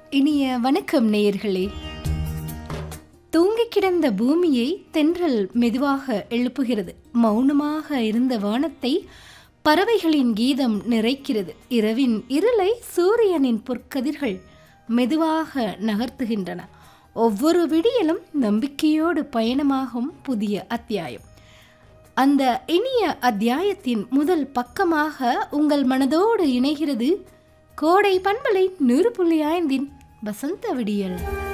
இனிய வணக்கம் நேயர்களே தூங்கிக் கிடந்த பூமியை தென்றல் மெதுவாக எழுப்புகிறது மௌனமாக இருந்த வானத்தை பறவைகளின் கீதம் நிறைக்கிறது இரவின் இருளை சூரியனின் பொற்கதிர்கள் மெதுவாக நகர்த்துகின்றன ஒவ்வொரு விடியலும் நம்பிக்கையோடு பயணமாகும் புதிய அத்தியாயம் அந்த இனிய அத்தியாயத்தின் முதல் பக்கமாக உங்கள் மனதோடு இணைகிறது கோடை பண்பலை நூறு புள்ளி ஐந்தின் வசந்த விடியல்